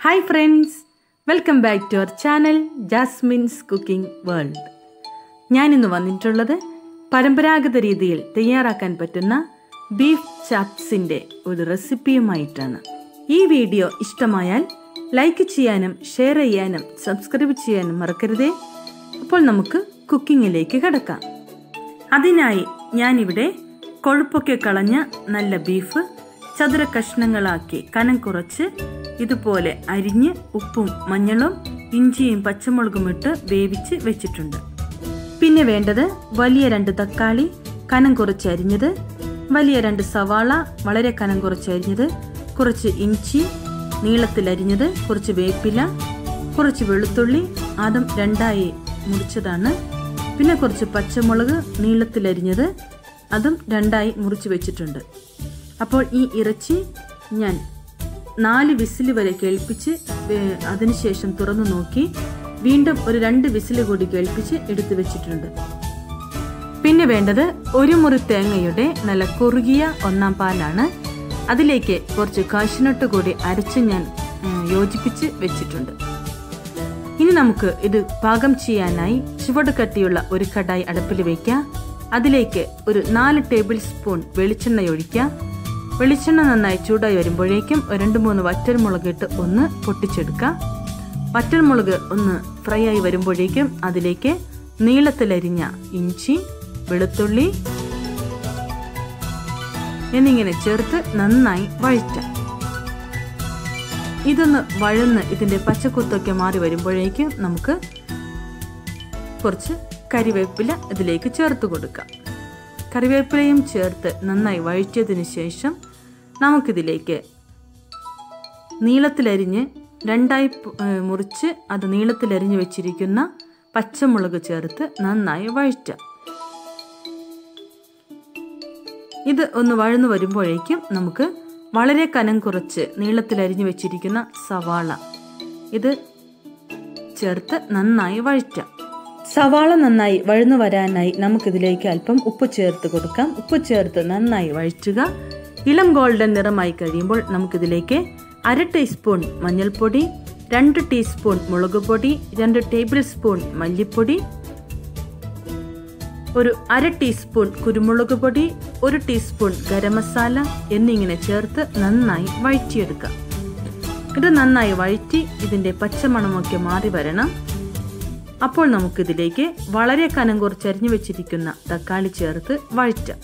hi friends welcome back to our channel Jasmine's cooking world ഞാനിന്ന് വന്നിട്ടുള്ളത് പരമ്പരാഗത രീതിയിൽ തയ്യാറാക്കാൻ പറ്റുന്ന ബീഫ് ചാപ്സിൻ്റെ ഒരു റെസിപ്പിയുമായിട്ടാണ് ഈ വീഡിയോ ഇഷ്ടമായാൽ ലൈക്ക് ചെയ്യാനും ഷെയർ ചെയ്യാനും സബ്സ്ക്രൈബ് ചെയ്യാനും മറക്കരുതേ അപ്പോൾ നമുക്ക് കുക്കിങ്ങിലേക്ക് കിടക്കാം അതിനായി ഞാനിവിടെ കൊഴുപ്പൊക്കെ കളഞ്ഞ നല്ല ബീഫ് ചതുര കഷ്ണങ്ങളാക്കി കനം കുറച്ച് ഇതുപോലെ അരിഞ്ഞ് ഉപ്പും മഞ്ഞളും ഇഞ്ചിയും പച്ചമുളകും ഇട്ട് വേവിച്ച് വെച്ചിട്ടുണ്ട് പിന്നെ വേണ്ടത് വലിയ രണ്ട് തക്കാളി കനം കുറച്ച് അരിഞ്ഞത് വലിയ രണ്ട് സവാള വളരെ കനം കുറച്ച് അരിഞ്ഞത് കുറച്ച് ഇഞ്ചി നീളത്തിൽ അരിഞ്ഞത് കുറച്ച് വേപ്പില കുറച്ച് വെളുത്തുള്ളി ആദ്യം രണ്ടായി മുറിച്ചതാണ് പിന്നെ കുറച്ച് പച്ചമുളക് നീളത്തിൽ അരിഞ്ഞത് അതും രണ്ടായി മുറിച്ച് വെച്ചിട്ടുണ്ട് അപ്പോൾ ഈ ഇറച്ചി ഞാൻ നാല് വിസിൽ വരെ കേൾപ്പിച്ച് വേ- അതിനുശേഷം തുറന്നു നോക്കി വീണ്ടും ഒരു രണ്ട് വിസിൽ കൂടി കേൾപ്പിച്ച് എടുത്തു വെച്ചിട്ടുണ്ട് പിന്നെ വേണ്ടത് ഒരു മുറി തേങ്ങയുടെ നല്ല കുറുകിയ ഒന്നാം പാലാണ് അതിലേക്ക് കുറച്ച് കാശിനട്ട് കൂടി അരച്ച് ഞാൻ ഉം, യോജിപ്പിച്ച് വെച്ചിട്ടുണ്ട് ഇനി നമുക്ക് ഇത് പാകം ചെയ്യാനായി ചുവട് കട്ടിയുള്ള ഒരു കടായി അടുപ്പിൽ വയ്ക്കാം അതിലേക്ക് ഒരു നാല് ടേബിൾ സ്പൂൺ വെളിച്ചെണ്ണ ഒഴിക്കാം വെളിച്ചെണ്ണ നന്നായി ചൂടായി വരുമ്പോഴേക്കും ഒരു രണ്ട് മൂന്ന് വറ്റൽമുളക് ഇട്ട് ഒന്ന് പൊട്ടിച്ചെടുക്കാം വറ്റൽമുളക് ഒന്ന് ഫ്രൈ ആയി വരുമ്പോഴേക്കും അതിലേക്ക് നീളത്തിലരിഞ്ഞ ഇഞ്ചി വെളുത്തുള്ളി എന്നിങ്ങനെ ചേർത്ത് നന്നായി വഴറ്റാം ഇതൊന്ന് വഴന്ന് ഇതിന്റെ പച്ചക്കുത്തൊക്കെ മാറി വരുമ്പോഴേക്കും നമുക്ക് കുറച്ച് കരിവേപ്പില ഇതിലേക്ക് ചേർത്ത് കൊടുക്കാം കറിവേപ്പിലയും ചേർത്ത് നന്നായി വഴറ്റിയതിന് ശേഷം നമുക്കിതിലേക്ക് നീളത്തിലരിഞ്ഞ് രണ്ടായി പ്- ഏ, മുറിച്ച് അത് നീളത്തിലരിഞ്ഞ് വെച്ചിരിക്കുന്ന പച്ചമുളക് ചേർത്ത് നന്നായി വഴറ്റാം ഇത് ഒന്ന് വഴന്നു വരുമ്പോഴേക്കും നമുക്ക് വളരെ കനം കുറച്ച് നീളത്തിലരിഞ്ഞു വെച്ചിരിക്കുന്ന സവാള ഇത് ചേർത്ത് നന്നായി വഴറ്റാം സവാള നന്നായി വഴന്നു വരാനായി നമുക്കിതിലേക്ക് അല്പം ഉപ്പ് ചേർത്ത് കൊടുക്കാം ഉപ്പ് ചേർത്ത് നന്നായി വഴറ്റുക ഇളം ഗോൾഡൻ നിറമായി കഴിയുമ്പോൾ നമുക്കിതിലേക്ക് അര ടീസ്പൂൺ മഞ്ഞൾപ്പൊടി രണ്ട് ടീസ്പൂൺ മുളക് പൊടി രണ്ട് ടേബിൾ സ്പൂൺ മല്ലിപ്പൊടി ഒരു അര ടീസ്പൂൺ കുരുമുളക് പൊടി ഒരു ടീസ്പൂൺ ഗരം മസാല എന്നിങ്ങനെ ചേർത്ത് നന്നായി വഴറ്റിയെടുക്കാം ഇത് നന്നായി വഴറ്റി ഇതിൻ്റെ പച്ചമണമൊക്കെ മാറി വരണം അപ്പോൾ നമുക്കിതിലേക്ക് വളരെ കനം കുറച്ചരിഞ്ഞു വെച്ചിരിക്കുന്ന തക്കാളി ചേർത്ത് വഴറ്റാം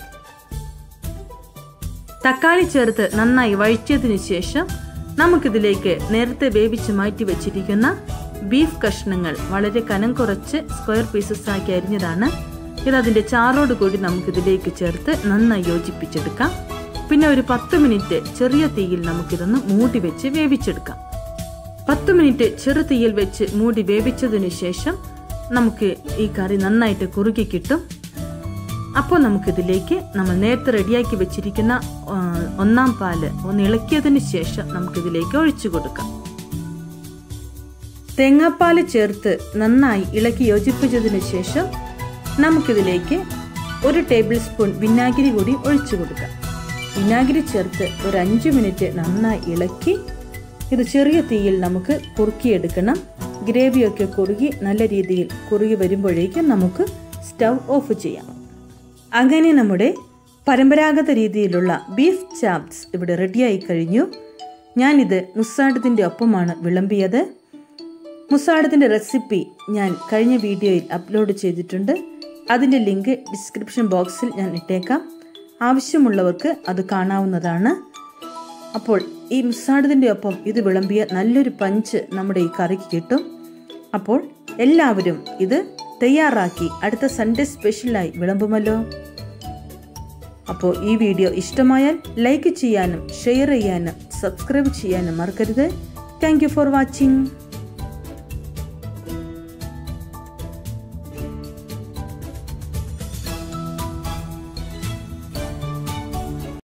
തക്കാളി ചേർത്ത് നന്നായി വഴറ്റിയതിനു ശേഷം നമുക്കിതിലേക്ക് നേരത്തെ വേവിച്ച് മാറ്റി വെച്ചിരിക്കുന്ന ബീഫ് കഷ്ണങ്ങൾ വളരെ കനം കുറച്ച് സ്ക്വയർ പീസസ് ആക്കി അരിഞ്ഞതാണ് ഇത് അതിൻ്റെ ചാറോട് കൂടി നമുക്കിതിലേക്ക് ചേർത്ത് നന്നായി യോജിപ്പിച്ചെടുക്കാം പിന്നെ ഒരു പത്ത് മിനിറ്റ് ചെറിയ തീയിൽ നമുക്കിതൊന്ന് മൂടി വെച്ച് വേവിച്ചെടുക്കാം പത്ത് മിനിറ്റ് ചെറു തീയിൽ വെച്ച് മൂടി വേവിച്ചതിനു ശേഷം നമുക്ക് ഈ കറി നന്നായിട്ട് കുറുകി കിട്ടും അപ്പോൾ നമുക്കിതിലേക്ക് നമ്മൾ നേരത്തെ റെഡിയാക്കി വെച്ചിരിക്കുന്ന ആ, ഒന്നാം പാല് ഒന്ന് ഇളക്കിയതിന് ശേഷം നമുക്കിതിലേക്ക് ഒഴിച്ചു കൊടുക്കാം തേങ്ങാപ്പാല് ചേർത്ത് നന്നായി ഇളക്കി യോജിപ്പിച്ചതിന് ശേഷം നമുക്കിതിലേക്ക് ഒരു ടേബിൾ സ്പൂൺ വിനാഗിരി കൂടി ഒഴിച്ചു കൊടുക്കാം വിനാഗിരി ചേർത്ത് ഒരു അഞ്ച് മിനിറ്റ് നന്നായി ഇളക്കി ഇത് ചെറിയ തീയിൽ നമുക്ക് കുറുക്കിയെടുക്കണം ഗ്രേവിയൊക്കെ കുറുകി നല്ല രീതിയിൽ കുറുകി വരുമ്പോഴേക്കും നമുക്ക് സ്റ്റൗ ഓഫ് ചെയ്യാം അങ്ങനെ നമ്മുടെ പരമ്പരാഗത രീതിയിലുള്ള ബീഫ് ചാപ്സ് ഇവിടെ റെഡിയായി കഴിഞ്ഞു ഞാനിത് മുസാഡത്തിൻ്റെ ഒപ്പമാണ് വിളമ്പിയത് മുസാഡത്തിൻ്റെ റെസിപ്പി ഞാൻ കഴിഞ്ഞ വീഡിയോയിൽ അപ്ലോഡ് ചെയ്തിട്ടുണ്ട് അതിൻ്റെ ലിങ്ക് ഡിസ്ക്രിപ്ഷൻ ബോക്സിൽ ഞാൻ ഇട്ടേക്കാം ആവശ്യമുള്ളവർക്ക് അത് കാണാവുന്നതാണ് അപ്പോൾ ഈ മുസാഡത്തിൻ്റെ ഒപ്പം ഇത് വിളമ്പിയ നല്ലൊരു പഞ്ച് നമ്മുടെ ഈ കറിക്ക് കിട്ടും അപ്പോൾ എല്ലാവരും ഇത് തയ്യാറാക്കി അടുത്ത സൺഡേ സ്പെഷ്യലായി വിളമ്പുമല്ലോ അപ്പോൾ ഈ വീഡിയോ ഇഷ്ടമായാൽ ലൈക്ക് ചെയ്യാനും ഷെയർ ചെയ്യാനും സബ്സ്ക്രൈബ് ചെയ്യാനും മറക്കരുത് താങ്ക് യു ഫോർ വാച്ചിങ്